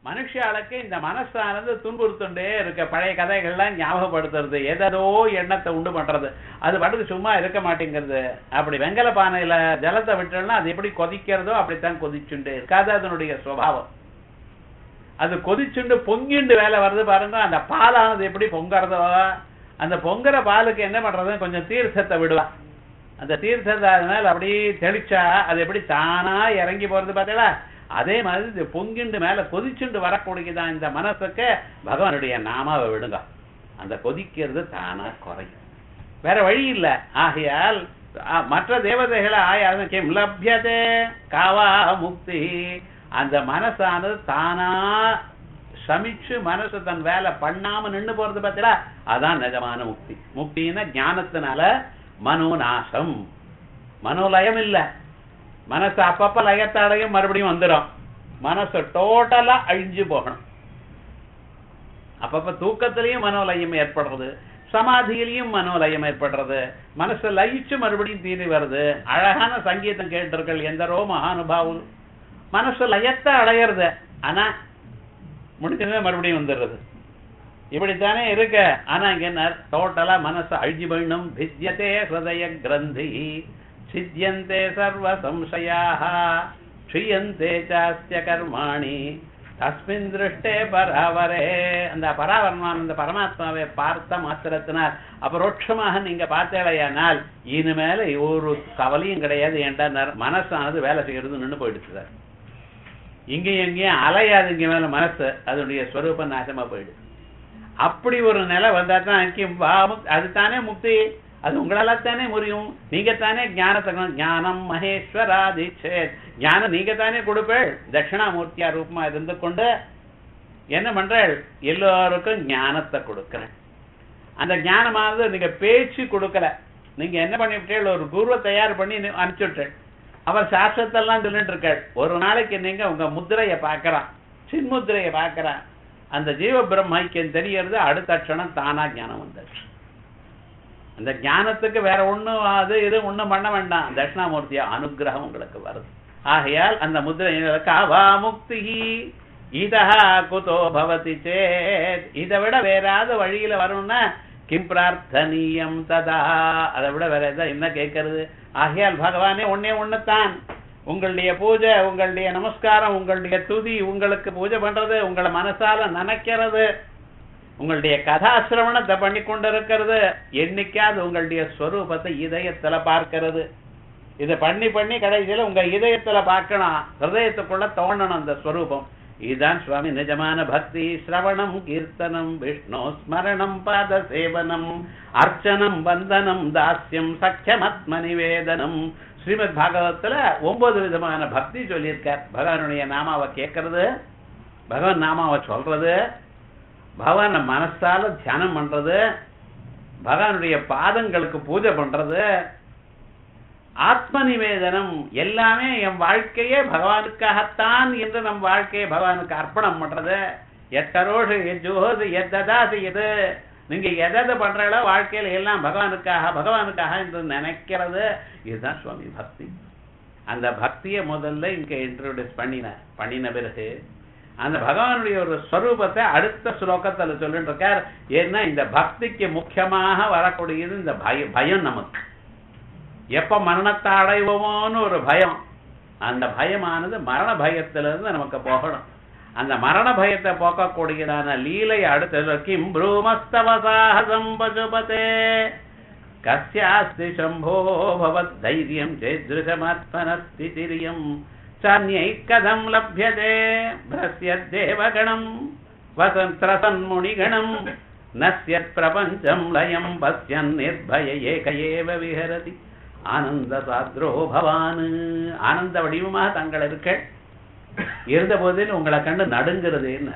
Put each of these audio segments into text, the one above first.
மனுஷாளுக்கு இந்த மனசானது துன்புறுத்துண்டே இருக்க பழைய கதைகள்லாம் ஞாபகப்படுத்துறது ஏதோ எண்ணத்தை உண்டு பண்றது அது பாட்டுக்கு சும்மா இருக்க மாட்டேங்கிறது அப்படி வெங்கல பானையில ஜலத்தை விட்டோம்னா அது எப்படி கொதிக்கிறதோ அப்படித்தான் கொதிச்சுண்டே இருக்காது அதனுடைய சுவாவம் அது கொதிச்சுண்டு பொங்கிண்டு வேலை வருது பாருங்க அந்த பாலானது எப்படி பொங்கறதோ அந்த பொங்குற பாலுக்கு என்ன பண்றது கொஞ்சம் தீர்த்தத்தை விடுவா அந்த தீர்த்தத்தை அது மேல அப்படியே தெளிச்சா அது எப்படி தானா இறங்கி போறது பார்த்தீங்களா அதே மாதிரி இது பொங்கிண்டு மேல கொதிச்சுண்டு வரக்கூடியதான் இந்த மனசுக்கு பகவானுடைய நாமாவை விடுங்க அந்த கொதிக்கிறது தானா குறையும் வேற வழி இல்ல ஆகையால் அ, மற்ற தேவதைகளை ஆயாலும் கிம் லப்யதே காவா முக்தி அந்த மனசானது தானா சமிச்சு மனசு தன் வேலை பண்ணாம நின்னு போறது பார்த்தீங்களா அதான் நிஜமான முக்தி முக்தின்னா ஞானத்தினால மனோநாசம் மனோலயம் இல்ல மனசு அப்பப்ப லயத்தை அடையும் மறுபடியும் வந்துடும் மனசு டோட்டலா அழிஞ்சு போகணும் அப்பப்ப தூக்கத்திலையும் மனோலயம் ஏற்படுறது சமாதியிலையும் மனோலயம் ஏற்படுறது மனசு லயிச்சு மறுபடியும் தீனி வருது அழகான சங்கீதம் கேட்டிருக்கள் எந்தரோ மகானுபாவும் மனசு லயத்தை அடையிறது ஆனா முடிஞ்சதுமே மறுபடியும் வந்துடுறது இப்படித்தானே இருக்க ஆனா இங்க என்ன டோட்டலா மனசு அழிஞ்சு போயிடும் பிஜ்யத்தே ஹிருதய கிரந்தி சித்தியந்தே சர்வ சம்சயாக க்ஷியந்தே சாஸ்ய கர்மாணி தஸ்மின் திருஷ்டே பராவரே அந்த பராவரமான அந்த பரமாத்மாவை பார்த்த மாத்திரத்தினால் அபரோட்சமாக நீங்க பார்த்தேடையானால் இனிமேல ஒரு கவலையும் கிடையாது ஏன்டா மனசானது வேலை செய்யறது நின்னு போயிடுச்சு சார் இங்கேயும் எங்கேயும் அலையாது இங்க மேல மனசு அதனுடைய ஸ்வரூபம் நாசமா போயிடுது அப்படி ஒரு நிலை வந்தா தான் ஐக்கியம் வா முக்- அதுதானே முக்தி அது உங்களால தானே முடியும் நீங்க தானே ஞானத்தை கொண்டு- ஞானம் மகேஸ்வராதிச்சேத் ஞானம் நீங்க தானே கொடுப்பேள் தட்சிணாமூர்த்தியா ரூபமா இருந்து கொண்டு என்ன பண்றேள் எல்லோருக்கும் ஞானத்தை கொடுக்கிறேன் அந்த ஞானமானது நீங்க பேச்சு கொடுக்கல நீங்க என்ன பண்ணிவிட்டீர்கள் ஒரு குருவை தயார் பண்ணி நீ அனுப்பிச்சுட்டேன் அவர் சாஸ்திரத்தெல்லாம் சொல்லிட்டு இருக்காள் ஒரு நாளைக்கு நீங்க உங்க முத்திரையை பார்க்கறான் சின்முத்திரையை பார்க்கறான் அந்த ஜீவ பிரம்மைக்கியம் தெரியறது அடுத்த க்ஷணம் தானா ஞானம் வந்துடுச்சு அந்த ஞானத்துக்கு வேற ஒண்ணும் அது இது ஒண்ணும் பண்ண வேண்டாம் தட்சிணாமூர்த்தியா அனுகிரகம் உங்களுக்கு வருது ஆகையால் அந்த முத்திரை காவா முக்தி இதா குதோ பவதி சேத் இதை விட வேறாவது வழியில வரும்னா கிம் பிரார்த்தனீயம் ததா அதை விட வேற எதாவது என்ன கேட்கறது ஆகையால் பகவானே ஒன்னே ஒண்ணுத்தான் உங்களுடைய பூஜை உங்களுடைய நமஸ்காரம் உங்களுடைய துதி உங்களுக்கு பூஜை பண்றது உங்களை மனசால நினைக்கிறது உங்களுடைய கதாசிரவணத்தை பண்ணி கொண்டிருக்கிறது என்னைக்காவது உங்களுடைய ஸ்வரூபத்தை இதயத்துல பார்க்கிறது இதை பண்ணி பண்ணி கடைசியில உங்க இதயத்துல பார்க்கணும் ஹிருதயத்துக்குள்ள தோணணும் அந்த ஸ்வரூபம் இதுதான் சுவாமி நிஜமான பக்தி சிரவணம் கீர்த்தனம் விஷ்ணு ஸ்மரணம் பாத சேவனம் அர்ச்சனம் வந்தனம் தாஸ்யம் சக்கியமத்ம நிவேதனம் ஸ்ரீமத் பாகவத்துல ஒன்பது விதமான பக்தி சொல்லியிருக்கார் பகவானுடைய நாமாவை கேட்கறது பகவான் நாமாவை சொல்றது பகவான மனசால தியானம் பண்றது பகவானுடைய பாதங்களுக்கு பூஜை பண்றது ஆத்ம நிவேதனம் எல்லாமே என் வாழ்க்கையே பகவானுக்காகத்தான் என்று நம் வாழ்க்கையை பகவானுக்கு அர்ப்பணம் பண்றது எத்தரோடு எஜோது எத்ததாது எது நீங்க எதை பண்றீங்களோ வாழ்க்கையில எல்லாம் பகவானுக்காக பகவானுக்காக என்று நினைக்கிறது இதுதான் சுவாமி பக்தி அந்த பக்தியை முதல்ல இங்க இன்ட்ரோடியூஸ் பண்ணின பண்ணின பிறகு அந்த பகவானுடைய ஒரு ஸ்வரூபத்தை அடுத்த ஸ்லோகத்துல சொல்லிட்டு இருக்கார் ஏன்னா இந்த பக்திக்கு முக்கியமாக வரக்கூடியது இந்த பய பயம் நமக்கு எப்ப மரணத்தை அடைவோமோன்னு ஒரு பயம் அந்த பயமானது மரண பயத்திலிருந்து நமக்கு போகணும் அந்த மரண பயத்தை போக்கக்கூடியதான லீலை அடுத்தது கிம் ப்ரூமஸ்தவசாஹசம் பசுபதே கஸ்யாஸ்தி சம்போ பவத் தைரியம் சேத்ருஷமாத்மனஸ்தி திரியம் சான்யை கதம் லப்யதே பிரஸ்யத்தேவகணம் வசந்திரசன்முனிகணம் நஸ்யத் பிரபஞ்சம் லயம் பஸ்யன் நிர்பய ஏக ஏவ விஹரதி ஆனந்த சாத்ரோ பவான் ஆனந்த வடிவமாக தங்கள் இருக்க இருந்த போதில் உங்களை கண்டு நடுங்கிறதுன்னு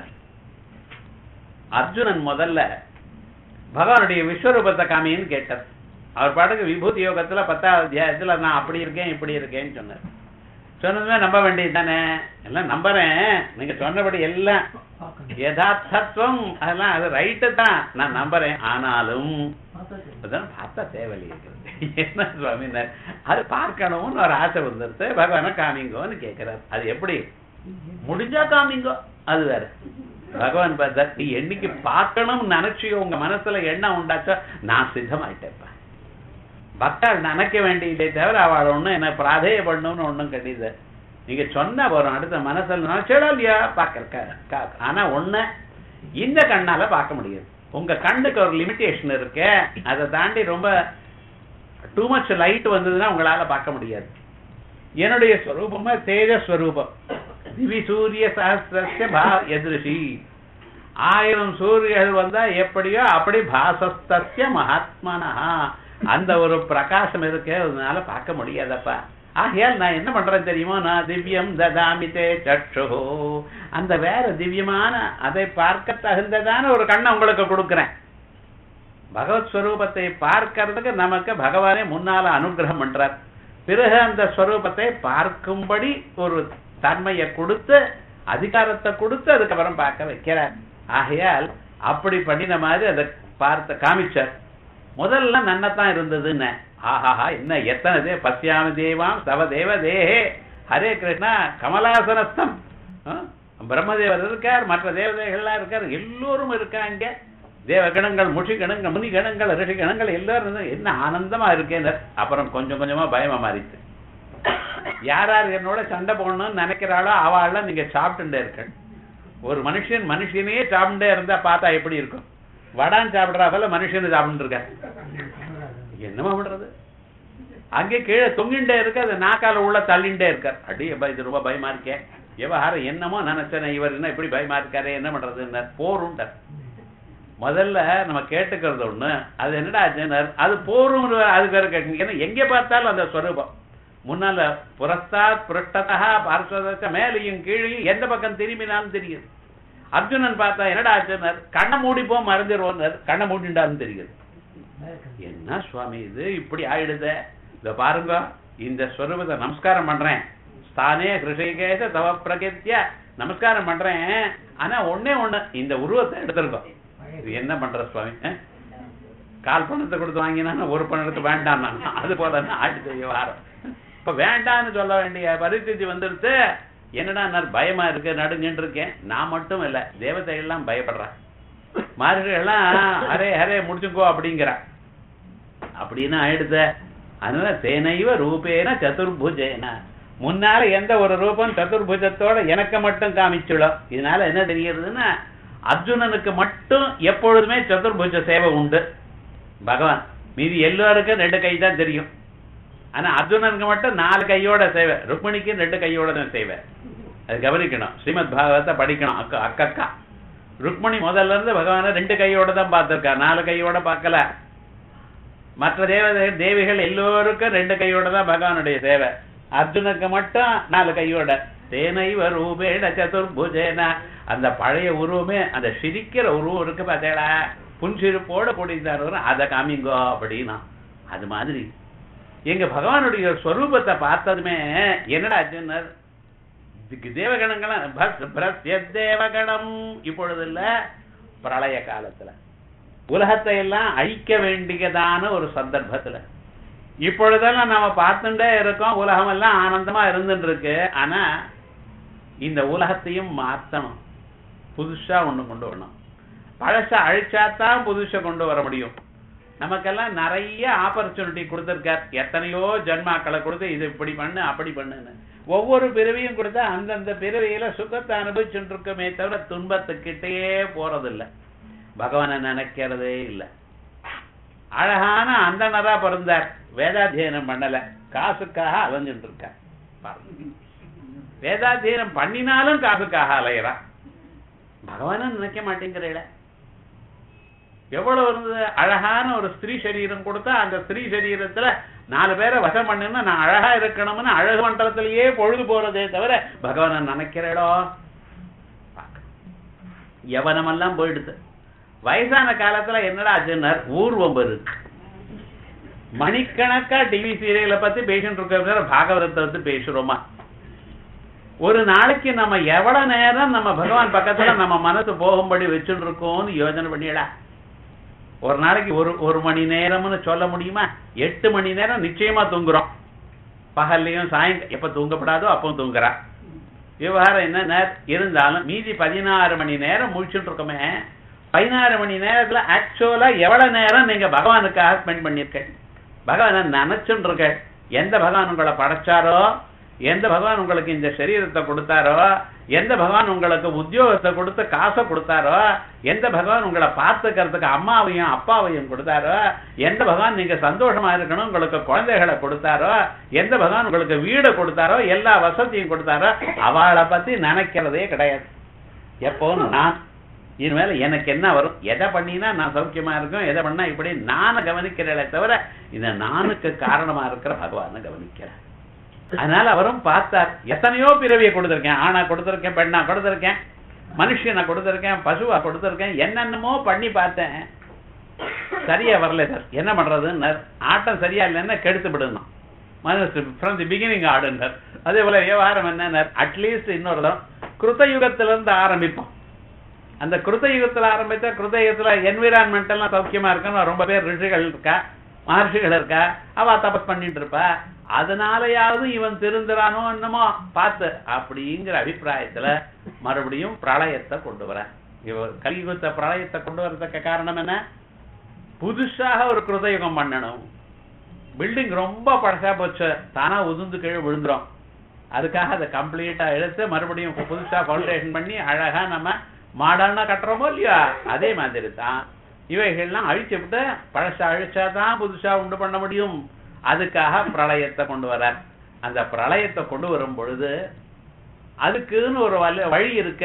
அர்ஜுனன் முதல்ல பகவானுடைய விஸ்வரூபத்தை காமின்னு கேட்டார் அவர் பாட்டுக்கு விபூதி யோகத்துல பத்தாவது அத்தியாயத்துல நான் அப்படி இருக்கேன் இப்படி இருக்கேன்னு சொன்னார் சொன்னதுமே நம்ப வேண்டியது தானே எல்லாம் நம்புறேன் நீங்க சொன்னபடி எல்லாம் யதார்த்தத்துவம் அதெல்லாம் அது ரைட்டு தான் நான் நம்புறேன் ஆனாலும் அதான் பார்த்தா தேவையில்லை என்ன சுவாமினார் அது பார்க்கணும்னு ஒரு ஆசை வந்துருது பகவான காமிங்கோன்னு கேட்கிறார் அது எப்படி முடிஞ்சா காமிங்கோ அது வேற பகவான் பார்த்தா நீ என்னைக்கு பார்க்கணும்னு நினைச்சியோ உங்க மனசுல எண்ணம் உண்டாச்சோ நான் சித்தமாயிட்டேப்பா பக்தாள் நினைக்க வேண்டியதே தவிர அவள் ஒண்ணும் என்ன பிராதேய பண்ணணும்னு ஒண்ணும் கிடையாது நீங்க சொன்னா போறோம் அடுத்த மனசுல நினைச்சோ இல்லையா பார்க்க ஆனா ஒண்ணு இந்த கண்ணால பார்க்க முடியாது உங்க கண்ணுக்கு ஒரு லிமிட்டேஷன் இருக்கு அதை தாண்டி ரொம்ப டூ மச் லைட் வந்ததுன்னா உங்களால பார்க்க முடியாது என்னுடைய ஸ்வரூபமா தேஜஸ்வரூபம் திவி சூரிய சஹசிரஸ்ய பா எதிர்ஷி ஆயிரம் சூரியர்கள் வந்தா எப்படியோ அப்படி பாசஸ்தஸ்ய மகாத்மனா அந்த ஒரு பிரகாசம் இருக்கு அதனால பார்க்க முடியாதப்பா ஆகையால் நான் என்ன பண்றேன் தெரியுமா நான் திவ்யம் ததாமிதே சற்று அந்த வேற திவ்யமான அதை பார்க்க தகுந்ததான ஒரு கண்ணை உங்களுக்கு கொடுக்கிறேன் பகவத் ஸ்வரூபத்தை பார்க்கறதுக்கு நமக்கு பகவானே முன்னால அனுகிரகம் பண்றார் பிறகு அந்த ஸ்வரூபத்தை பார்க்கும்படி ஒரு தன்மையை கொடுத்து அதிகாரத்தை கொடுத்து அதுக்கப்புறம் பார்க்க வைக்கிறார் ஆகையால் அப்படி பண்ணின மாதிரி அதை பார்த்த காமிச்சார் முதல்ல நன்னத்தான் இருந்ததுன்னு ஆஹாஹா என்ன எத்தனை தே பசியாமி தேவாம் சவ தேவ தேஹே ஹரே கிருஷ்ணா கமலாசனஸ்தம் ஆ? பிரம்மதேவர் இருக்கார் மற்ற தேவதைகள்லாம் இருக்கார் எல்லோரும் இருக்காங்க தேவகணங்கள் முஷி கணங்கள் முனி கணங்கள் ரிஷி கணங்கள் எல்லாரும் இருந்து என்ன ஆனந்தமா இருக்கேன் அப்புறம் கொஞ்சம் கொஞ்சமா பயமா மாறிச்சு யார் யார் என்னோட சண்டை போடணும்னு நினைக்கிறாளோ அவள நீங்க சாப்பிட்டுட்டே இருக்க ஒரு மனுஷன் மனுஷனையே சாப்பிட்டுட்டே இருந்தா பார்த்தா எப்படி இருக்கும் வடான் சாப்பிடுறா போல மனுஷனை சாப்பிட்டு இருக்க என்னமா பண்றது அங்கே கீழே தொங்கிண்டே இருக்கு அது நாக்கால உள்ள தள்ளிண்டே இருக்கார் அடி அப்பா இது ரொம்ப பயமா இருக்கே விவகாரம் என்னமோ நினைச்சேன் இவர் என்ன இப்படி பயமா இருக்காரு என்ன பண்றதுன்னு போருண்டார் முதல்ல நம்ம கேட்டுக்கிறது ஒண்ணு அது என்னடா ஆச்சுன்னார் அது போரும் அது வேற கேட்குங்க ஏன்னா எங்க பார்த்தாலும் அந்த ஸ்வரூபம் முன்னால புறஸ்தாத் புரஷ்டதா பார்ஸ்வதத்த மேலையும் கீழையும் எந்த பக்கம் திரும்பினாலும் தெரியுது அர்ஜுனன் பார்த்தா என்னடா ஆச்சுன்னார் கண்ணை மூடிப்போம் மறந்துடுவோம் கண்ணை மூடிண்டாலும் தெரியுது என்ன சுவாமி இது இப்படி ஆயிடுதே இத பாருங்க இந்த ஸ்வரூபத்தை நமஸ்காரம் பண்றேன் ஸ்தானே ஹிருஷிகேச தவ பிரகிருத்திய நமஸ்காரம் பண்றேன் ஆனா ஒண்ணே ஒண்ணு இந்த உருவத்தை எடுத்திருக்கோம் இது என்ன பண்ற சுவாமி அஹ்? கால் பணத்தை கொடுத்து வாங்கினா ஒரு பணத்தை வேண்டாம் நான் அது போல ஆயிடுச்சு விவகாரம் இப்ப வேண்டாம்னு சொல்ல வேண்டிய பரிஸ்திதி வந்துடுத்து என்னடா நான் பயமா இருக்கு நடுங்கிட்டு இருக்கேன் நான் மட்டும் இல்ல தேவதைகள்லாம் பயப்படுறான் மாறுகள்லாம் ஹரே ஹரே முடிச்சுக்கோ அப்படிங்கிறா அப்படின்னு ஆயிடுத அதனால தேனைவ ரூபேன சதுர்புஜேன முன்னால எந்த ஒரு ரூபம் சதுர்புஜத்தோட எனக்கு மட்டும் காமிச்சுடும் இதனால என்ன தெரிகிறதுன்னா அர்ஜுனனுக்கு மட்டும் எப்பொழுதுமே சதுர்புஜ சேவை உண்டு பகவான் மீதி எல்லோருக்கும் ரெண்டு கை தான் தெரியும் ஆனா அர்ஜுனனுக்கு மட்டும் நாலு கையோட சேவை ருக்மிணிக்கு ரெண்டு கையோட தான் சேவை அது கவனிக்கணும் ஸ்ரீமத் பாகவத்தை படிக்கணும் அக்கா அக்கக்கா ருக்மிணி முதல்ல இருந்து பகவானை ரெண்டு கையோட தான் பார்த்திருக்கா நாலு கையோட பார்க்கல மற்ற தேவதை தேவிகள் எல்லோருக்கும் ரெண்டு கையோட தான் பகவானுடைய சேவை அர்ஜுனுக்கு மட்டும் நாலு கையோட தேனைவ ரூபேன சதுர்புஜேன அந்த பழைய உருவமே அந்த சிரிக்கிற உருவம் இருக்கு பார்த்தேடா புன்சிரிப்போட கூட்டிட்டு அதை காமிங்கோ அப்படின்னா அது மாதிரி எங்க பகவானுடைய ஸ்வரூபத்தை பார்த்ததுமே என்னடா ஆச்சுன்னார் இதுக்கு தேவகணங்களாம் பஸ் பிரஸ்ய தேவகணம் இப்பொழுது இல்ல பிரளய காலத்துல உலகத்தை எல்லாம் அழிக்க வேண்டியதான ஒரு சந்தர்ப்பத்துல இப்பொழுதெல்லாம் நாம பார்த்துட்டே இருக்கோம் உலகம் எல்லாம் ஆனந்தமா இருந்துட்டு இருக்கு ஆனா இந்த உலகத்தையும் மாத்தணும் புதுசா ஒண்ணு கொண்டு வரணும் பழச அழிச்சாதான் புதுசா கொண்டு வர முடியும் நமக்கெல்லாம் நிறைய ஆப்பர்ச்சுனிட்டி கொடுத்திருக்கார் எத்தனையோ ஜன்மாக்களை கொடுத்து இது இப்படி பண்ணு அப்படி பண்ணுன்னு ஒவ்வொரு பிறவியும் கொடுத்தா அந்தந்த பிறவியில சுகத்தை அனுபவிச்சுட்டு இருக்கமே தவிர துன்பத்துக்கிட்டே போறதில்லை பகவானை நினைக்கிறதே இல்லை அழகான அந்தனரா பிறந்தார் வேதாத்தியனம் பண்ணல காசுக்காக அலைஞ்சுட்டு இருக்கார் பாருங்க. வேதாத்தியனம் பண்ணினாலும் காசுக்காக அலையிறான் பகவானை நினைக்க மாட்டேங்கிறீங்கள எவ்வளவு இருந்தது அழகான ஒரு ஸ்திரீ சரீரம் கொடுத்தா அந்த ஸ்திரீ சரீரத்துல நாலு பேரை வசம் பண்ணுன்னா நான் அழகா இருக்கணும்னு அழகு மண்டலத்திலேயே பொழுது போறதே தவிர பகவானை நினைக்கிறேடோ யவனமெல்லாம் போயிடுது வயசான காலத்துல என்னடா ஆச்சுன்னார் ஊர்வம் இருக்கு மணிக்கணக்கா டிவி சீரியலை பத்தி பேசிட்டு இருக்கிற பாகவதத்தை வந்து பேசுறோமா ஒரு நாளைக்கு நம்ம எவ்வளவு நேரம் நம்ம பகவான் பக்கத்துல நம்ம மனசு போகும்படி வச்சுட்டு இருக்கோம்னு யோசனை பண்ணிடா ஒரு நாளைக்கு ஒரு ஒரு மணி நேரம்னு சொல்ல முடியுமா எட்டு மணி நேரம் நிச்சயமா தூங்குறோம் பகல்லையும் சாயங்க எப்ப தூங்கப்படாதோ அப்போ தூங்குறா விவகாரம் என்ன இருந்தாலும் மீதி பதினாறு மணி நேரம் முழிச்சுட்டு இருக்கோமே பதினாறு மணி நேரத்துல ஆக்சுவலா எவ்வளவு நேரம் நீங்க பகவானுக்காக ஸ்பெண்ட் பண்ணிருக்க பகவானை நினைச்சுட்டு இருக்க எந்த பகவான் உங்களை படைச்சாரோ எந்த பகவான் உங்களுக்கு இந்த சரீரத்தை கொடுத்தாரோ எந்த பகவான் உங்களுக்கு உத்தியோகத்தை கொடுத்து காசை கொடுத்தாரோ எந்த பகவான் உங்களை பார்த்துக்கிறதுக்கு அம்மாவையும் அப்பாவையும் கொடுத்தாரோ எந்த பகவான் நீங்க சந்தோஷமா இருக்கணும் உங்களுக்கு குழந்தைகளை கொடுத்தாரோ எந்த பகவான் உங்களுக்கு வீடு கொடுத்தாரோ எல்லா வசதியும் கொடுத்தாரோ அவளை பத்தி நினைக்கிறதே கிடையாது எப்பவும் நான் இனிமேல் எனக்கு என்ன வரும் எதை பண்ணினா நான் சௌக்கியமா இருக்கும் எதை பண்ணா இப்படி நானை கவனிக்கிறேனே தவிர இந்த நானுக்கு காரணமா இருக்கிற பகவானை கவனிக்கிறேன் அதனால அவரும் பார்த்தார் எத்தனையோ பிறவியை கொடுத்திருக்கேன் ஆணா கொடுத்திருக்கேன் பெண்ணா கொடுத்திருக்கேன் மனுஷனை கொடுத்திருக்கேன் பசுவா கொடுத்திருக்கேன் என்னென்னமோ பண்ணி பார்த்தேன் சரியா வரல சார் என்ன பண்றதுன்னு ஆட்டம் சரியா இல்லைன்னா கெடுத்து விடணும் ஃப்ரம் தி பிகினிங் ஆடுனர் அதே போல விவகாரம் என்ன அட்லீஸ்ட் இன்னொரு தரம் கிருத்த யுகத்துல இருந்து ஆரம்பிப்போம் அந்த கிருத்த யுகத்துல ஆரம்பித்தா கிருத்த யுகத்துல என்விரான்மெண்ட் எல்லாம் சௌக்கியமா இருக்குன்னு ரொம்ப பேர் ரிஷிகள் இருக்கா மகர்ஷிகள் இருக்கா அவ தபஸ் பண்ணிட்டு இருப்பா அதனாலயாவது இவன் திருந்துறானோ என்னமோ பார்த்து அப்படிங்கிற அபிப்பிராயத்துல மறுபடியும் பிரளயத்தை கொண்டு வர இவர் கலியுகத்தை பிரளயத்தை கொண்டு வரதுக்கு காரணம் என்ன புதுசாக ஒரு கிருதயுகம் பண்ணணும் பில்டிங் ரொம்ப பழசா போச்சு தானா உதிர்ந்து கீழே விழுந்துரும் அதுக்காக அதை கம்ப்ளீட்டா எடுத்து மறுபடியும் புதுசா ஃபவுண்டேஷன் பண்ணி அழகா நம்ம மாடர்னா கட்டுறோமோ இல்லையா அதே மாதிரி தான் இவைகள்லாம் அழிச்சு விட்டு பழசா அழிச்சா தான் புதுசா உண்டு பண்ண முடியும் அதுக்காக பிரளயத்தை கொண்டு வரார் அந்த பிரளயத்தை கொண்டு வரும் பொழுது அதுக்குன்னு ஒரு வழி வழி இருக்கு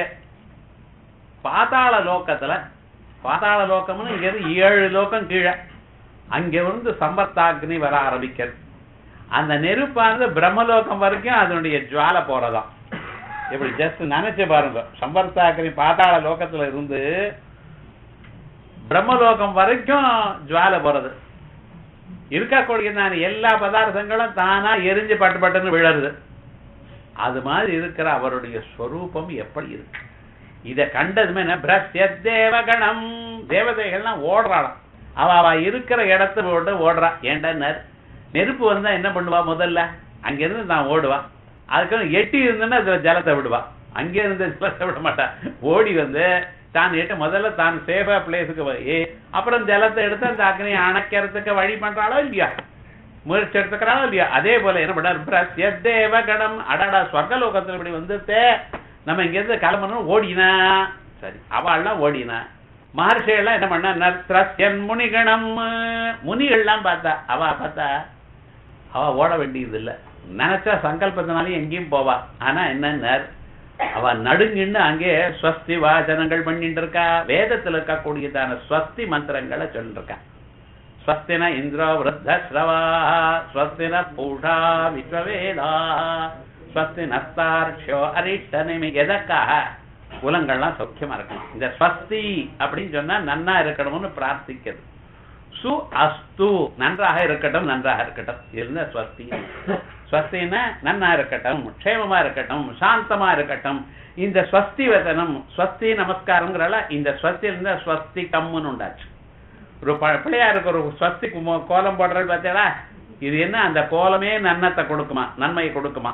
பாதாள லோக்கத்துல பாதாள லோக்கம்னு இங்க இருந்து ஏழு லோக்கம் கீழே அங்க இருந்து சம்பத்தாக்னி வர ஆரம்பிக்கிறது அந்த நெருப்பானது பிரம்மலோகம் வரைக்கும் அதனுடைய ஜுவாலை போறதாம் இப்படி ஜஸ்ட் நினைச்சு பாருங்க சம்பர்த்தாக்கினி பாதாள லோகத்துல இருந்து பிரம்மலோகம் வரைக்கும் ஜுவாலை போறது இருக்கக்கூடியதான எல்லா பதார்த்தங்களும் தானா எரிஞ்சு பட்டு பட்டுன்னு விழருது அது மாதிரி இருக்கிற அவருடைய ஸ்வரூபம் எப்படி இருக்கு இத கண்டதுமே என்ன பிரஸ்ய தேவகணம் தேவதைகள்லாம் ஓடுறாளாம் அவ அவ இருக்கிற இடத்த போட்டு ஓடுறா ஏன்டா நெருப்பு வந்தா என்ன பண்ணுவா முதல்ல அங்கிருந்து நான் ஓடுவா அதுக்கு எட்டி இருந்துன்னா அதுல ஜலத்தை விடுவா அங்கே இருந்து ஜலத்தை விட மாட்டா ஓடி வந்து தான் எட்டு முதல்ல தான் சேஃபா பிளேஸுக்கு போய் அப்புறம் ஜலத்தை எடுத்து அந்த அக்னியை அணைக்கிறதுக்கு வழி பண்றாளோ இல்லையா முயற்சி எடுத்துக்கிறாளோ இல்லையா அதே போல என்ன பண்ணார் தேவ கணம் அடடா ஸ்வர்கலோகத்துல இப்படி வந்துட்டே நம்ம இங்க இருந்து கிளம்பணும் ஓடினா சரி அவள்லாம் ஓடினா மகர்ஷியெல்லாம் என்ன பண்ணா நத்ரஸ்யன் முனிகணம் முனிகள்லாம் பார்த்தா அவ பார்த்தா அவ ஓட வேண்டியது இல்ல நினைச்சா சங்கல்பத்தினாலே எங்கேயும் போவா ஆனா என்ன அவ நடுங்கின்னு அங்கே ஸ்வஸ்தி வாசனங்கள் பண்ணிட்டு இருக்கா வேதத்துல இருக்கக்கூடியதான ஸ்வஸ்தி மந்திரங்களை சொல்லிட்டு இருக்கா ஸ்வஸ்தின இந்திரோ விருத்த ஸ்ரவா ஸ்வஸ்தின பூஷா விஸ்வவேதா ஸ்வஸ்தி நஸ்தார்ஷோ அரிஷ்ட நிமி எதற்காக குலங்கள்லாம் சௌக்கியமா இருக்கணும் இந்த ஸ்வஸ்தி அப்படின்னு சொன்னா நன்னா இருக்கணும்னு பிரார்த்திக்கிறது சு அஸ்து நன்றாக இருக்கட்டும் நன்றாக இருக்கட்டும் இருந்த ஸ்வஸ்தி ஸ்வஸ்தின்னா நன்னா இருக்கட்டும் க்ஷேமமா இருக்கட்டும் சாந்தமா இருக்கட்டும் இந்த ஸ்வஸ்தி வதனம் ஸ்வஸ்தி நமஸ்காரங்கிறல இந்த ஸ்வஸ்தி இருந்தா ஸ்வஸ்தி கம்முன்னு உண்டாச்சு ஒரு ப- பிள்ளையாருக்கு ஒரு ஸ்வஸ்தி கும- கோலம் போடுறது பார்த்தீங்களா இது என்ன அந்த கோலமே நன்னத்தை கொடுக்குமா நன்மையை கொடுக்குமா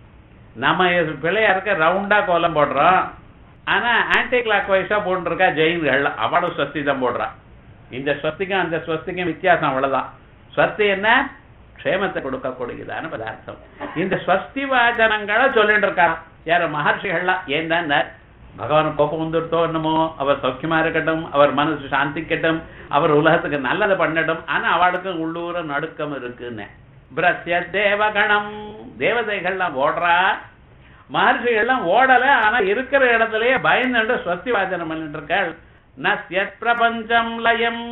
நம்ம பிள்ளையாருக்கு ரவுண்டா கோலம் போடுறோம் ஆனா ஆன்டி கிளாக் வைஸா போட்டுருக்கா ஜெயின்கள் அவளும் ஸ்வஸ்தி தான் போடுறா இந்த ஸ்வஸ்திக்கும் அந்த ஸ்வஸ்திக்கும் வித்தியாசம் அவ்வளவுதான் ஸ்வஸ்தி என்ன க்ஷேமத்தை கொடுக்கக்கூடியதான பதார்த்தம் இந்த ஸ்வஸ்தி வாசனங்களை சொல்லிட்டு இருக்கா யார மகர்ஷிகள்லாம் ஏன்னா பகவான் கோபம் வந்துருத்தோ என்னமோ அவர் சௌக்கியமா இருக்கட்டும் அவர் மனசு சாந்திக்கட்டும் அவர் உலகத்துக்கு நல்லதை பண்ணட்டும் ஆனா அவளுக்கும் உள்ளூர நடுக்கம் இருக்குன்னு பிரஸ்ய தேவகணம் தேவதைகள்லாம் ஓடுறா மகர்ஷிகள்லாம் ஓடல ஆனா இருக்கிற இடத்துலயே பயந்துட்டு ஸ்வஸ்தி வாசனம் பண்ணிட்டு இருக்காள் நஸ்யத் பிரபஞ்சம் லயம்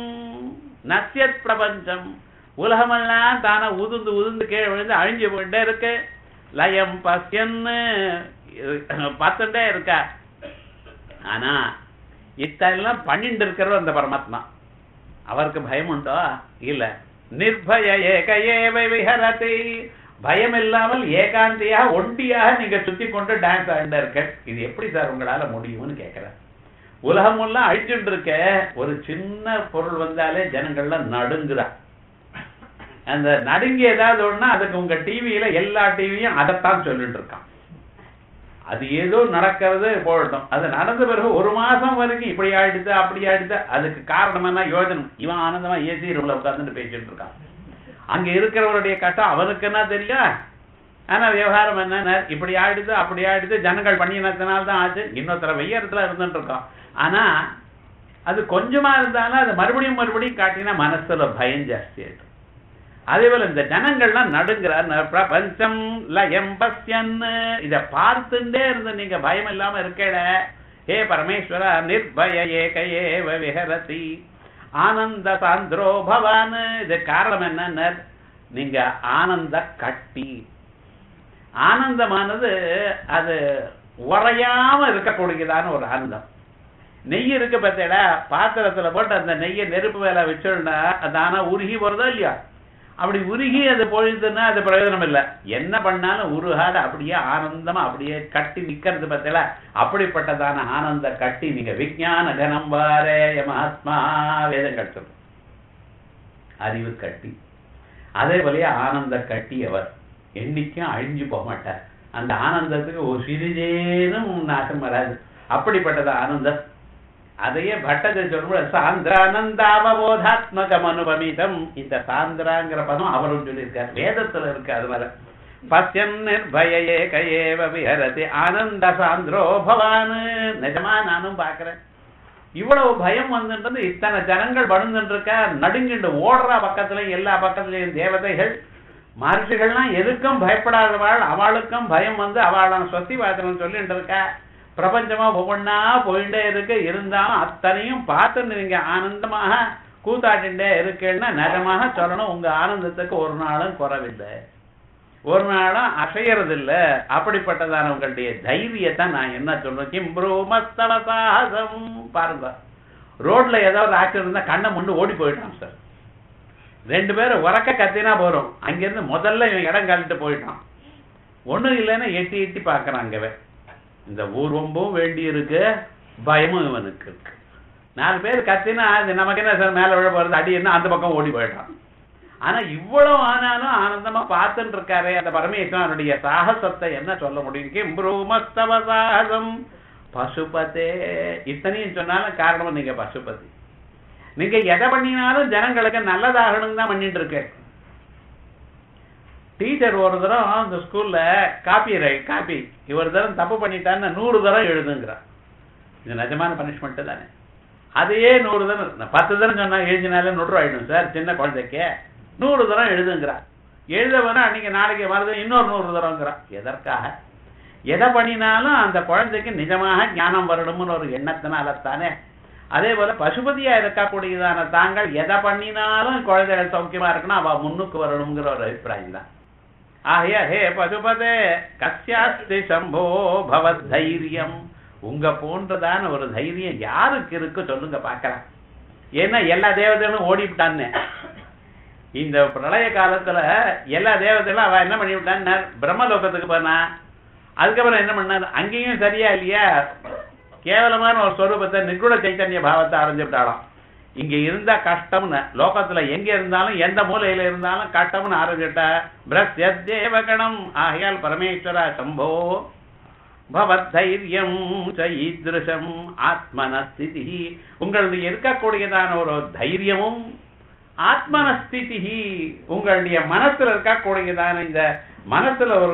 நஸ்யத் பிரபஞ்சம் உலகமெல்லாம் தானே உதிர்ந்து உதிர்ந்து கீழே விழுந்து அழிஞ்சு போயிட்டே இருக்கு லயம் பசியன்னு பார்த்துட்டே இருக்கா ஆனா இத்தெல்லாம் பண்ணிட்டு இருக்கிறவர் அந்த பரமாத்மா அவருக்கு பயம் உண்டோ இல்ல நிர்பய ஏக ஏவை விஹரதி பயம் இல்லாமல் ஏகாந்தியா ஒண்டியாக நீங்க சுத்தி கொண்டு டான்ஸ் ஆடிட்டு இருக்க இது எப்படி சார் உங்களால முடியும்னு கேக்குறேன் உலகம் எல்லாம் அழிச்சுட்டு இருக்க ஒரு சின்ன பொருள் வந்தாலே ஜனங்கள்லாம் நடுங்குறா அந்த நடுங்கி ஏதாவது ஒண்ணா அதுக்கு உங்க டிவியில எல்லா டிவியும் அதைத்தான் சொல்லிட்டு இருக்கான் அது ஏதோ நடக்கிறது போகட்டும் அது நடந்த பிறகு ஒரு மாசம் வரைக்கும் இப்படி ஆயிடுது அப்படி ஆயிடுது அதுக்கு காரணம் என்ன யோஜனை இவன் ஆனந்தமா ஏசி ரூம்ல உட்கார்ந்துட்டு பேசிட்டு இருக்கான் அங்க இருக்கிறவருடைய கஷ்டம் அவனுக்கு என்ன தெரியும் ஆனா விவகாரம் என்ன இப்படி ஆயிடுது அப்படி ஆயிடுது ஜனங்கள் பண்ணினதுனால தான் ஆச்சு இன்னொருத்தர வெய்யறதுல இருந்துட்டு இருக்கோம் ஆனா அது கொஞ்சமா இருந்தாலும் அது மறுபடியும் மறுபடியும் காட்டினா மனசுல பயம் ஜாஸ்தி ஆயிடும் அதே போல இந்த ஜனங்கள்லாம் நடுங்கிறார் பிரபஞ்சம் லயம் பஸ்யன்னு இத பார்த்துட்டே இருந்து நீங்க பயம் இல்லாம இருக்கல ஹே பரமேஸ்வர நிர்பய ஏக ஏவ விஹரதி ஆனந்த சாந்திரோ பவான் இது காரணம் என்னன்னு நீங்க ஆனந்த கட்டி ஆனந்தமானது அது உறையாம இருக்கக்கூடியதான ஒரு ஆனந்தம் நெய் இருக்கு பார்த்தேடா பாத்திரத்துல போட்டு அந்த நெய்யை நெருப்பு வேலை வச்சோம்னா அது ஆனா உருகி வருதோ இல்லையா அப்படி உருகி அது பொழுதுன்னா அது பிரயோஜனம் இல்லை என்ன பண்ணாலும் உருகாத அப்படியே ஆனந்தமா அப்படியே கட்டி நிக்கிறது பார்த்தல அப்படிப்பட்டதான ஆனந்த கட்டி நீங்க விஞ்ஞான கனம் வாரே மகாத்மா வேதங்கள் சொல்லும் அறிவு கட்டி அதே போலயே ஆனந்த கட்டி அவர் என்னைக்கும் அழிஞ்சு போக மாட்டார் அந்த ஆனந்தத்துக்கு ஒரு சிறிதேனும் நாசம் வராது அப்படிப்பட்டது ஆனந்தம் அதையே பட்டத்தை சொல்லும்போது சாந்திரானந்தாவபோதாத்மகம் அனுபமிதம் இந்த சாந்திராங்கிற பதம் அவரும் சொல்லியிருக்கார் வேதத்துல இருக்கு அது மேல பசியன் நிர்பய ஏக ஏவ விஹரதி ஆனந்த சாந்திரோ பவான் நிஜமா நானும் பாக்குறேன் இவ்வளவு பயம் வந்துன்றது இத்தனை ஜனங்கள் படுந்துட்டு இருக்கா நடுங்கிட்டு ஓடுறா பக்கத்துலயும் எல்லா பக்கத்துலயும் தேவதைகள் மகர்ஷிகள்லாம் எதுக்கும் பயப்படாதவாள் அவளுக்கும் பயம் வந்து அவளாம் சொத்தி பாத்திரம் சொல்லிட்டு இருக்கா பிரபஞ்சமா ஒவ்வொன்னா போயிட்டே இருக்கு இருந்தாலும் அத்தனையும் பார்த்து நீங்க ஆனந்தமாக கூத்தாட்டிண்டே இருக்கேன்னா நிஜமாக சொல்லணும் உங்க ஆனந்தத்துக்கு ஒரு நாளும் குறவில்லை ஒரு நாளும் அசையறது இல்ல அப்படிப்பட்டதான உங்களுடைய தைரியத்தை நான் என்ன சொல்றேன் கிம்ப்ரூமஸ்தல சாகசம் பாருங்க ரோட்ல ஏதாவது ஆக்சிடென்ட் இருந்தா கண்ணை முன்னு ஓடி போயிட்டான் சார் ரெண்டு பேரும் உறக்க கத்தினா போறோம் அங்கிருந்து முதல்ல இவன் இடம் காலிட்டு போயிட்டான் ஒண்ணும் இல்லைன்னா எட்டி எட்டி பாக்குறான் அங்கவே இந்த ஊர்வம்பும் வேண்டி இருக்கு பயமும் இவனுக்கு இருக்கு நாலு பேர் கத்தினா இது நமக்கு என்ன சார் மேல விழ போறது அடி என்ன அந்த பக்கம் ஓடி போயிட்டான் ஆனா இவ்வளவு ஆனாலும் ஆனந்தமா பார்த்துட்டு இருக்காரே அந்த பரமேஸ்வரனுடைய சாகசத்தை என்ன சொல்ல முடியும் கிம்ப்ரூமஸ்தவ சாகசம் பசுபதே இத்தனையும் சொன்னாலும் காரணம் நீங்க பசுபதி நீங்க எதை பண்ணினாலும் ஜனங்களுக்கு நல்லதாகணும் தான் பண்ணிட்டு இருக்கேன் டீச்சர் ஒரு தரம் அந்த ஸ்கூல்ல காப்பி ரை காப்பி இவர் தரம் தப்பு பண்ணிட்டான்னு நூறு தரம் எழுதுங்கிறார் இது நிஜமான பனிஷ்மெண்ட் தானே அதையே நூறு தரம் பத்து தரம் சொன்னா எழுதினாலே நூறு ஆயிடும் சார் சின்ன குழந்தைக்கு நூறு தரம் எழுதுங்கிறார் எழுத வேணா அன்னைக்கு நாளைக்கு வருது இன்னொரு நூறு தரம்ங்கிறார் எதற்காக எதை பண்ணினாலும் அந்த குழந்தைக்கு நிஜமாக ஞானம் வரணும்னு ஒரு எண்ணத்தினால தானே அதே போல பசுபதியா இருக்கக்கூடியதான தாங்கள் எதை பண்ணினாலும் குழந்தைகள் சௌக்கியமா இருக்கணும் அவ முன்னுக்கு வரணுங்கிற ஒரு அபிப்பிராயம் தான் ஆகைய ஹே பசுபதே கஸ்யாஸ்தி சம்போ பவத் தைரியம் உங்க போன்றதான ஒரு தைரியம் யாருக்கு இருக்கு சொல்லுங்க பார்க்கலாம் ஏன்னா எல்லா தேவதைகளும் ஓடிவிட்டான்னு இந்த பிரளய காலத்துல எல்லா தேவதைகளும் அவ என்ன பண்ணிவிட்டான்னு பிரம்மலோகத்துக்கு போனா அதுக்கப்புறம் என்ன பண்ணார் அங்கேயும் சரியா இல்லையா கேவலமான ஒரு ஸ்வரூபத்தை நிர்குண சைத்தன்ய பாவத்தை அடைஞ்சுட்டாளாம் இங்க இருந்தா கஷ்டம்னு லோகத்துல எங்க இருந்தாலும் எந்த மூலையில இருந்தாலும் கஷ்டம்னு ஆரம்பிச்சுட்டா பிரத்யேவகணம் ஆகையால் பரமேஸ்வர சம்போ பவத்தைரியம் ஈதிருஷம் ஆத்மனஸ்திதி உங்களுக்கு இருக்கக்கூடியதான ஒரு தைரியமும் ஆத்மனஸ்திதி உங்களுடைய மனசுல இருக்கக்கூடியதான இந்த மனசுல ஒரு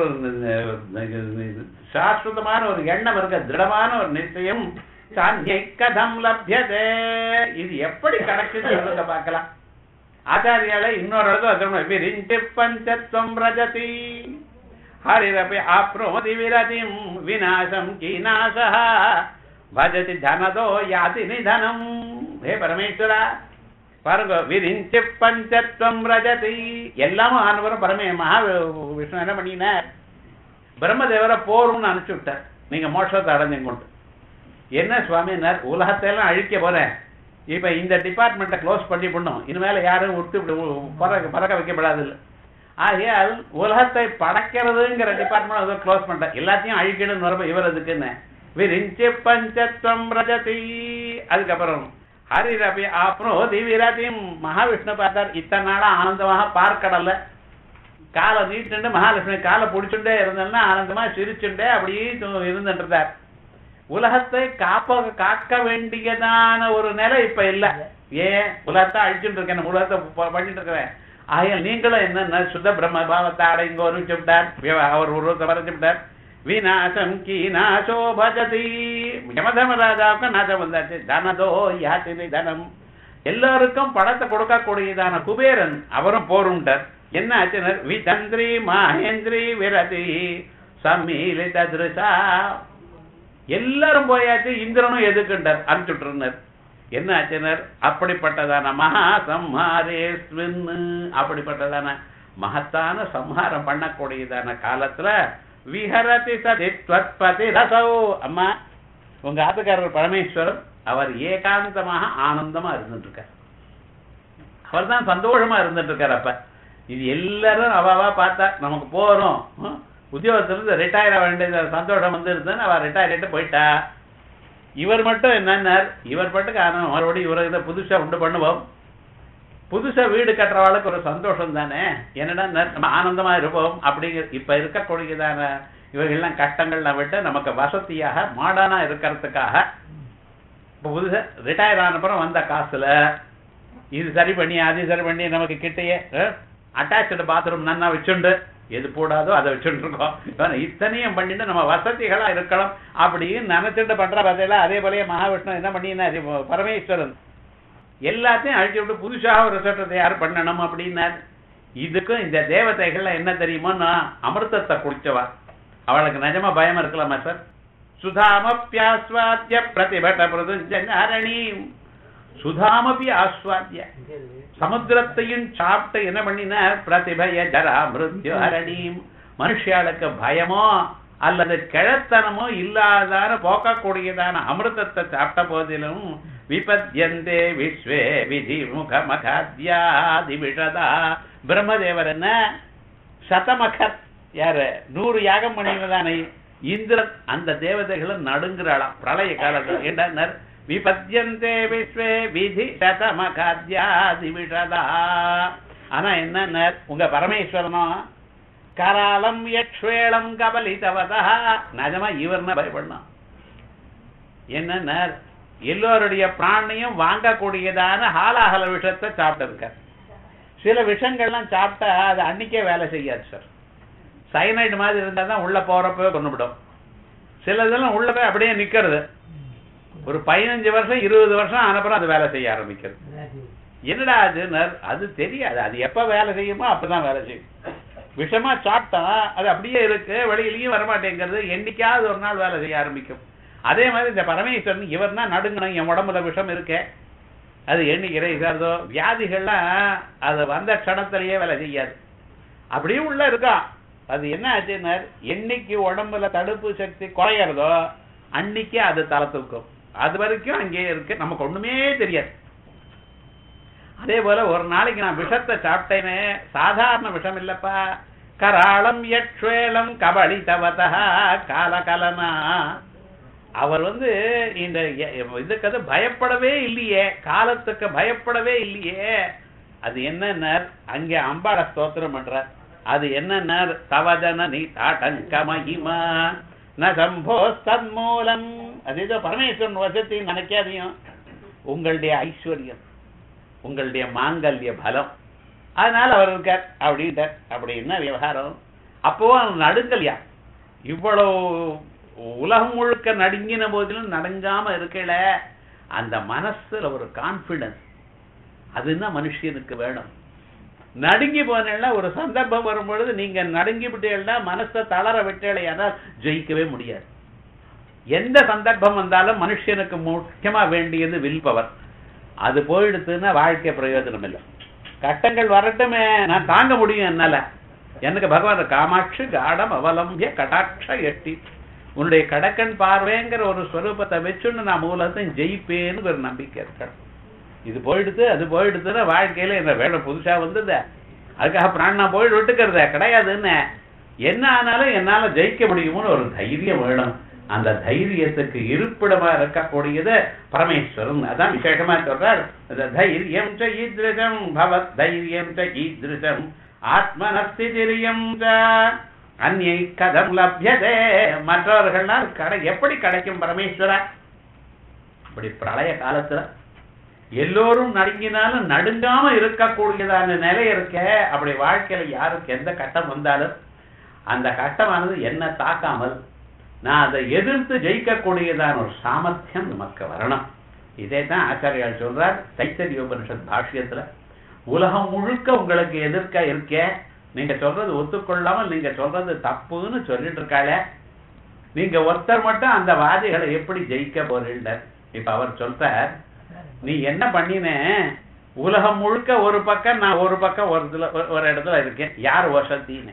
சாஸ்வதமான ஒரு எண்ணம் இருக்க திருடமான ஒரு நிச்சயம் சாந்தியை கதம் லப்யதே இது எப்படி கிடைக்குது சொல்லுங்க பார்க்கலாம் ஆச்சாரியால இன்னொரு இடத்துல விரிஞ்சு பஞ்சத்வம் ரஜதி ஹரிரபி ஆப்னோதி விரதிம் விநாசம் கீநாசா பஜதி தனதோ யாதி நிதனம் ஹே பரமேஸ்வரா பாருங்க விரிஞ்சு பஞ்சத்வம் ரஜதி எல்லாமும் ஆனவரும் பரமே மகா விஷ்ணு என்ன பண்ணினார் பிரம்மதேவரை போரும்னு அனுப்பிச்சு விட்டார் நீங்க மோட்சத்தை அடைஞ்சுங்க கொண்டு என்ன சுவாமினார் உலகத்தை எல்லாம் அழிக்க போறேன் இப்ப இந்த டிபார்ட்மெண்ட்டை க்ளோஸ் பண்ணி பண்ணும் இனிமேல யாரும் விட்டு இப்படி பறக்க பறக்க வைக்கப்படாது இல்லை ஆகையால் உலகத்தை படைக்கிறதுங்கிற டிபார்ட்மெண்ட் அதை க்ளோஸ் பண்ணிட்டேன் எல்லாத்தையும் அழிக்கணும்னு வரப்ப இவர் அதுக்குன்னு விரிஞ்சு பஞ்சத்வம் ரஜதி அதுக்கப்புறம் ஹரிரபி ஆப்னோதி விரதிம் மகாவிஷ்ணு பார்த்தார் இத்தனை நாளா ஆனந்தமாக பார்க்கடல காலை நீட்டுண்டு மகாலட்சுமி காலை பிடிச்சுட்டே இருந்தேன்னா ஆனந்தமா சிரிச்சுட்டே அப்படியே து- இருந்துட்டு இருந்தார் உலகத்தை காப்ப காக்க வேண்டியதான ஒரு நிலை இப்ப இல்ல ஏன் உலகத்தை அழிச்சுட்டு இருக்கேன் உலகத்தை ப- பண்ணிட்டு இருக்கிறேன் ஆகையால் நீங்களும் என்னென்ன சுத்த பிரம்ம பாவத்தை அடைங்கோன்னு விட்டார் அவர் உருவத்தை வரைச்சு விட்டார் விநாசம் கீநாசோ பஜதி யமதமராஜாவுக்கு நாசம் வந்தாச்சு தனதோ யாத்திரை தனம் எல்லாருக்கும் பணத்தை கொடுக்கக்கூடியதான குபேரன் அவரும் போருண்டார் என்ன ஆச்சுனர் விதந்திரி மகேந்திரி விரதி சம்மீலித திருஷா எல்லாரும் போயாச்சு இந்திரனும் எதுக்குண்டார் அனுப்பிச்சுட்டுருந்தார் என்ன ஆச்சுனர் அப்படிப்பட்டதான மகா சம்ஹாரேஸ்வின் அப்படிப்பட்டதான மகத்தான சம்ஹாரம் பண்ணக்கூடியதான காலத்துல விஹரதி சதி त्वत्पति ரசௌ அம்மா உங்க ஆத்துக்காரர் பரமேஸ்வரன் அவர் ஏகாந்தமாக ஆனந்தமா இருந்துட்டு இருக்கார் அவர் தான் சந்தோஷமா இருந்துட்டு இருக்காரு அப்ப இது எல்லாரும் அவாவா பார்த்தா நமக்கு போறோம் ஹம், உத்தியோகத்துல இருந்து ரிட்டையர் ஆக வேண்டிய சந்தோஷம் வந்து இருந்ததுன்னு அவ ரிட்டையர் ஆயிட்டு போயிட்டா இவர் மட்டும் என்னன்னார் இவர் பாட்டுக்கு ஆனந்தம் மறுபடியும் இவரை இதை புதுசா உண்டு பண்ணுவோம் புதுசா வீடு கட்டுறவாளுக்கு ஒரு சந்தோஷம் தானே என்னடா நம்ம ஆனந்தமா இருப்போம் அப்படிங்கிற இப்ப இருக்கக்கூடியதான இவர்கள்லாம் கஷ்டங்கள்லாம் விட்டு நமக்கு வசதியாக மாடர்னா இருக்கிறதுக்காக இப்ப புதுசா ரிட்டையர் ஆனப்புறம் வந்த காசுல இது சரி பண்ணி அது சரி பண்ணி நமக்கு கிட்டேயே அட்டாச்சு பாத்ரூம் நன்னா வச்சுண்டு எது போடாதோ அதை வச்சுட்டு இருக்கோம் இவன் இத்தனையும் பண்ணிட்டு நம்ம வசதிகளா இருக்கலாம் அப்படின்னு நினைச்சிட்டு பண்ற பதில அதே போலயே மகாவிஷ்ணு என்ன பண்ணினார் இப்போ பரமேஸ்வரன் எல்லாத்தையும் அழிச்சு விட்டு புதுசாக ஒரு சட்டத்தை யார் பண்ணணும் அப்படின்னார் இதுக்கும் இந்த தேவதைகள்ல என்ன தெரியுமோன்னா அமிர்தத்தை குடிச்சவா அவளுக்கு நிஜமா பயம் இருக்கலாமா சார் சுதாமப்பியாஸ்வாத்திய பிரதிபட்ட பிரதுஞ்சனி சுதாமபி ஆஸ்வாத்திய சமுத்திரத்தையும் சாப்பிட்டு என்ன பண்ணினார் பிரதிபய ஜரா மிருத்யு ஹரணீம் மனுஷியாளுக்கு பயமோ அல்லது கிழத்தனமோ இல்லாதான போக்கக்கூடியதான அமிர்தத்தை சாப்பிட்ட போதிலும் விபத்யந்தே விஸ்வே விதி முக மகாத்யாதி விஷதா பிரம்மதேவர் என்ன சதமகத் யாரு நூறு யாகம் பண்ணினதான இந்திரன் அந்த தேவதைகளும் நடுங்குறாளாம் பிரளய காலத்துல என்ன விபத்யந்தே விஸ்வே விதி சதமகாத்யாதி விஷதா ஆனா என்ன உங்க பரமேஸ்வரனும் கராலம் யக்ஷ்வேளம் கபலிதவதா நிஜமா இவர்னா பயப்படணும் என்ன எல்லோருடைய பிராணையும் வாங்கக்கூடியதான ஹாலாஹல விஷத்தை சாப்பிட்டு இருக்கார் சில விஷங்கள்லாம் சாப்பிட்டா அது அன்னைக்கே வேலை செய்யாது சார் சைனைடு மாதிரி இருந்தா தான் உள்ள போறப்பவே கொண்டுவிடும் சில இதெல்லாம் உள்ள போய் அப்படியே நிக்கிறது ஒரு பதினஞ்சு வருஷம் இருபது வருஷம் ஆனப்புறம் அது வேலை செய்ய ஆரம்பிக்கிறது என்னடா அது அது தெரியாது அது எப்ப வேலை செய்யுமோ அப்பதான் வேலை செய்யும் விஷமா சாப்பிட்டா அது அப்படியே இருக்கு வெளியிலயும் வரமாட்டேங்கிறது என்னைக்காவது ஒரு நாள் வேலை செய்ய ஆரம்பிக்கும் அதே மாதிரி இந்த பரமேஸ்வரன் இவர் தான் நடுங்கணும் என் உடம்புல விஷம் இருக்கே அது என்னைக்கு இறைசார்தோ வியாதிகள்லாம் அது வந்த க்ஷணத்திலேயே வேலை செய்யாது அப்படியும் உள்ள இருக்கா அது என்ன ஆச்சுன்னா என்னைக்கு உடம்புல தடுப்பு சக்தி குறையறதோ அன்னைக்கு அது தலை தூக்கும் அது வரைக்கும் அங்கேயே இருக்கு நமக்கு ஒண்ணுமே தெரியாது அதே போல ஒரு நாளைக்கு நான் விஷத்தை சாப்பிட்டேனே சாதாரண விஷம் இல்லப்பா கராளம் யக்ஷ்வேலம் கபடி தவதா காலகலனா அவர் வந்து இந்த இதுக்கு அது பயப்படவே இல்லையே காலத்துக்கு பயப்படவே இல்லையே அது என்ன அங்கே அம்பாட ஸ்தோத்திரம் பண்றார் அது என்ன தவதன நீ தாட்டங்க மகிமா ந சம்போ தன்மூலம் அது ஏதோ பரமேஸ்வரன் வசத்தையும் நினைக்காதையும் உங்களுடைய ஐஸ்வர்யம் உங்களுடைய மாங்கல்ய பலம் அதனால அவர் இருக்கார் அப்படின்ட்டார் அப்படின்னா விவகாரம் அப்போ நடுங்கல்யா இவ்வளவு உலகம் முழுக்க நடுங்கின போதிலும் நடுங்காம இருக்கல அந்த மனசுல ஒரு கான்பிடன்ஸ் அதுதான் மனுஷனுக்கு வேணும் நடுங்கி போனா ஒரு சந்தர்ப்பம் வரும் பொழுது நீங்க நடுங்கி விட்டீங்கன்னா மனசை தளர விட்டேனால் ஜெயிக்கவே முடியாது எந்த சந்தர்ப்பம் வந்தாலும் மனுஷனுக்கு முக்கியமா வேண்டியது வில் பவர் அது போயிடுத்துன்னா வாழ்க்கை பிரயோஜனம் இல்லை கட்டங்கள் வரட்டுமே நான் தாங்க முடியும் என்னால எனக்கு பகவான் காமாட்சி காடம் அவலம்பிய கடாட்ச எட்டி உன்னுடைய கடக்கன் பார்வைங்கிற ஒரு ஸ்வரூபத்தை வச்சுன்னு நான் மூலத்தையும் ஜெயிப்பேன்னு ஒரு நம்பிக்கை இருக்கணும் இது போயிடுது அது போயிடுதுன்னா வாழ்க்கையில என்ன வேலை புதுசா வந்தது அதுக்காக பிராணா போய் விட்டுக்கிறத கிடையாதுன்னு என்ன ஆனாலும் என்னால ஜெயிக்க முடியும்னு ஒரு தைரியம் வேணும் அந்த தைரியத்துக்கு இருப்பிடமா இருக்கக்கூடியது பரமேஸ்வரன் அதான் விசேஷமா சொல்றார் தைரியம் ச ஈதிருஷம் பவத் தைரியம் ச ஈதிருஷம் ஆத்மனஸ்திரியம் அந்யை கதம் லப்யதே மற்றவர்கள்னால் கடை எப்படி கிடைக்கும் பரமேஸ்வரா இப்படி பிரளய காலத்துல எல்லோரும் நடுங்கினாலும் நடுங்காம இருக்கக்கூடியதான நிலை இருக்க அப்படி வாழ்க்கையில யாருக்கு எந்த கட்டம் வந்தாலும் அந்த கட்டமானது என்ன தாக்காமல் நான் அதை எதிர்த்து ஜெயிக்கக்கூடியதான ஒரு சாமர்த்தியம் நமக்கு வரணும் இதே தான் ஆச்சாரியால் சொல்றார் தைத்தரிய உபனிஷத் பாஷ்யத்துல உலகம் முழுக்க உங்களுக்கு எதிர்க்க இருக்க நீங்க சொல்றது ஒத்துக்கொள்ளாமல் நீங்க சொல்றது தப்புன்னு சொல்லிட்டு இருக்காளே நீங்க ஒருத்தர் மட்டும் அந்த வாதிகளை எப்படி ஜெயிக்க போறீங்க இப்ப அவர் சொல்றார் நீ என்ன பண்ணின உலகம் முழுக்க ஒரு பக்கம் நான் ஒரு பக்கம் ஒரு இதுல ஒரு- ஒரு இடத்துல இருக்கேன் யார் வசத்தின்னு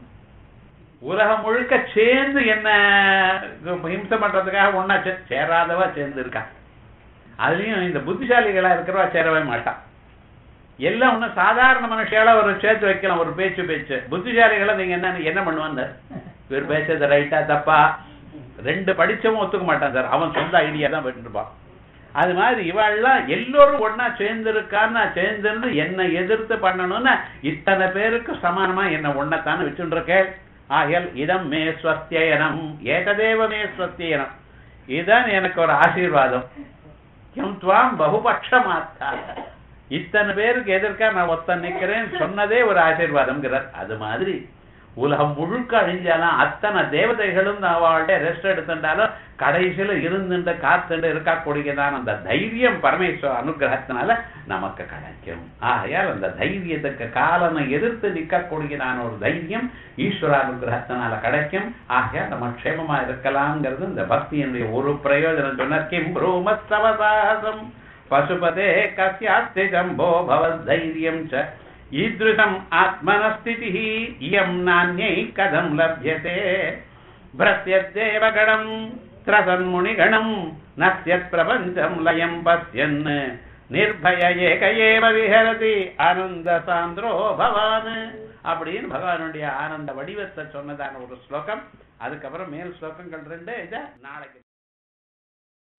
உலகம் முழுக்க சேர்ந்து என்ன ஹிம்சை பண்றதுக்காக ஒன்னா சே- சேராதவா சேர்ந்து இருக்கா அதுலயும் இந்த புத்திசாலிகளா இருக்கிறவா சேரவே மாட்டான் எல்லாம் ஒன்றும் சாதாரண மனுஷியால ஒரு சேர்த்து வைக்கலாம் ஒரு பேச்சு பேச்சு புத்திசாலிகளை நீங்க என்ன என்ன பண்ணுவாங்க இவர் பேசுறது ரைட்டா தப்பா ரெண்டு படிச்சவன் ஒத்துக்க மாட்டான் சார் அவன் சொந்த ஐடியா தான் பண்ணிருப்பான் அது மாதிரி இவாள்லாம் எல்லோரும் ஒன்னா சேர்ந்திருக்கான்னு சேர்ந்திருந்து என்னை எதிர்த்து பண்ணணும்னு இத்தனை பேருக்கு சமானமா என்ன ஒன்னத்தானே வச்சுட்டு இருக்கேன் ஆகையால் இதம் மே ஸ்வஸ்தியனம் ஏகதேவ மே ஸ்வஸ்தியனம் இதுதான் எனக்கு ஒரு ஆசீர்வாதம் கிம் துவாம் பகுபட்சமாத்தா இத்தனை பேருக்கு எதிர்க்க நான் ஒத்தன் நிக்கிறேன் சொன்னதே ஒரு ஆசீர்வாதம்ங்கிறார் அது மாதிரி உலகம் முழுக்க அழிஞ்சாலும் அத்தனை தேவதைகளும் அவள்கிட்ட ரெஸ்ட் எடுத்துட்டாலும் கடைசியில இருந்துட்டு காத்துட்டு இருக்கக்கூடியதான அந்த தைரியம் பரமேஸ்வர அனுகிரகத்தினால நமக்கு கிடைக்கும் ஆகையால் அந்த தைரியத்துக்கு காலனை எதிர்த்து நிற்கக்கூடியதான ஒரு தைரியம் ஈஸ்வர அனுகிரகத்தினால கிடைக்கும் ஆகையால் நம்ம க்ஷேமமா இருக்கலாம்ங்கிறது இந்த பக்தியினுடைய ஒரு பிரயோஜனம் சொன்னார் கிம் ப்ரூமஸ்தவசாசம் பசுபதே கஸ்யாஸ்தி ஜம்போ பவத் தைரியம் ச ஈதృశம் ஆத்மனஸ்திதிः இயம் நான்யை கதம் லப்யते भ्रस्यद्देवगणम् त्रसन्मुनिगणम् नश्यत् प्रपञ्चम् लयम् पश्यन् நிர்பய ஏக ஏவ விஹரதி ஆனந்த சாந்திரோ பவான் அப்படின்னு பகவானுடைய ஆனந்த வடிவத்தை சொன்னதான ஒரு ஸ்லோகம் அதுக்கப்புறம் மேல் ஸ்லோகங்கள் ரெண்டு இதை நாளைக்கு